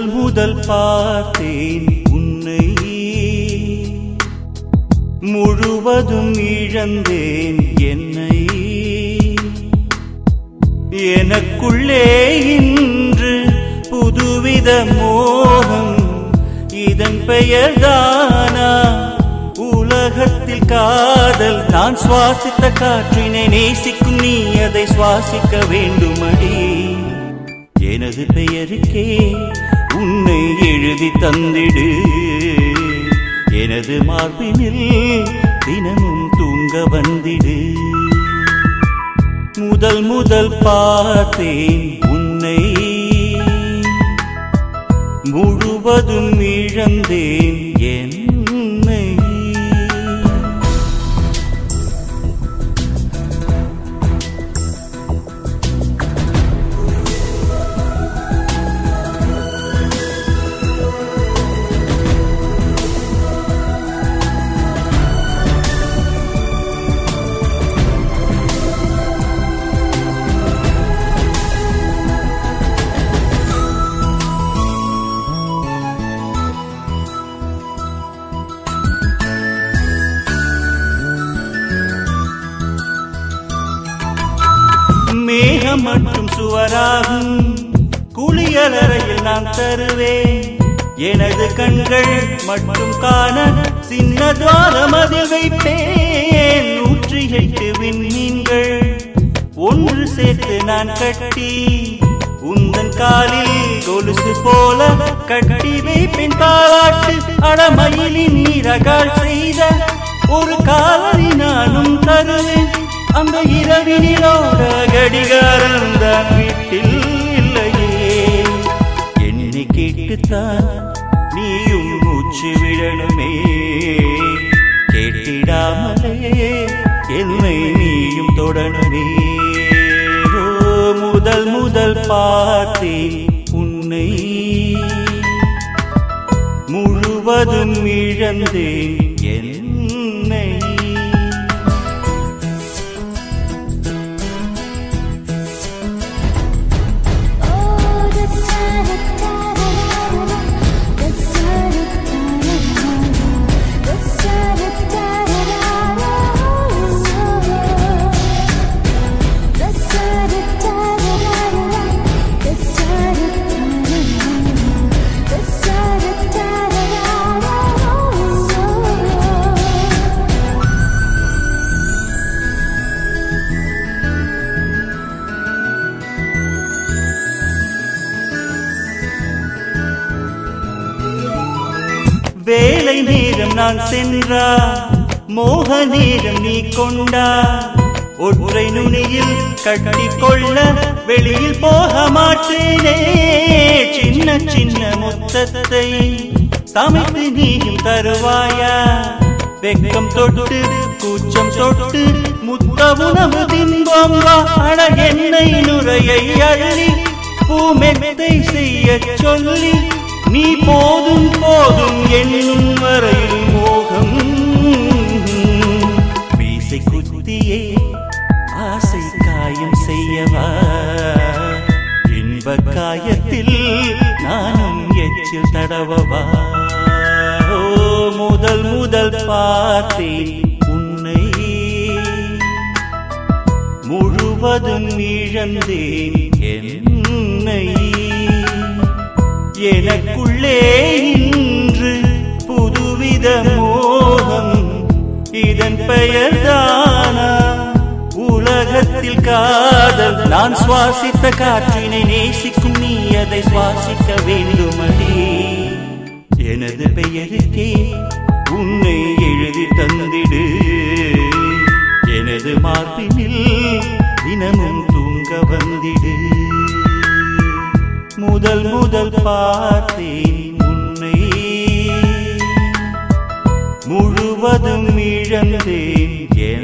முதல் முதல் பார்த்தேன் உன்னை முழுவதும் இழந்தேன் என்னை எனக்குள்ளே இன்று புதுவித மோகம் இதன் பெயர்தானா உலகத்தில் காதல் நான் சுவாசித்த காற்றினை நேசிக்கும் நீ அதை சுவாசிக்க வேண்டுமடி எனது பெயருக்கே உன்னை எழுதி தந்திடு எனது மார்பினில் தினமும் தூங்க வந்திடு முதல் முதல் பார்த்தேன் உன்னை முழுவதும் இழந்தேன் என்னை மேகம் மட்டும் சுவராகும் குளியலறையில் நான் தருவேன் எனது கண்கள் மட்டும் காண சின்ன துவாரம் அதில் வைப்பேன் நூற்றி எட்டு விண்மீன்கள் ஒன்று சேர்த்து நான் கட்டி உந்தன் காலில் கொலுசு போல கட்டி வைப்பேன் தாளாட்டு அடமயிலின் நீரகால் செய்த ஒரு காலனி நானும் தருவேன் அந்த இரவினிலோட கடிகாரம் தான் வீட்டில் இல்லையே என்னை கேட்டுத்தான் நீயும் மூச்சு விடணுமே கேட்டிடாமலே என்னை நீயும் தொடணுமே ஓ, முதல் முதல் பார்த்தேன் உன்னை முழுவதும் இழந்தேன் என்னை வேலை நேரம் நான் சென்றா மோக நேரம் நீ கொண்டா ஒற்றை நுனியில் கட்டி கொள்ள வெளியில் போக மாட்டேனே சின்ன சின்ன முத்தத்தை சமைத்து நீயும் தருவாயா வெக்கம் தொட்டு கூச்சம் தொட்டு முத்த உணவு தின்போம் வா அழ எண்ணெய் நுரையை அள்ளி பூமெத்தை செய்ய சொல்லி நீ போதும் போதும் என்னும் வரையில் மோகம் மீசை குத்தியே ஆசை காயம் செய்யவா இன்ப காயத்தில் நானும் எச்சில் தடவவா ஓ முதல் முதல் பார்த்தேன் உன்னை முழுவதும் இழந்தேன் என்னை எனக்குள்ளே இன்று புதுவித மோகம் இதன் பெயர்தானா உலகத்தில் காதல் நான் சுவாசித்த காற்றினை நேசிக்கும் நீ அதை சுவாசிக்க வேண்டுமடி எனது பெயருக்கே உன்னை எழுதி தந்திடு எனது மார்பினில் தினமும் தூங்க வந்திடு முதல் முதல் பார்த்தேன் உன்னை முழுவதும் இழந்தேன்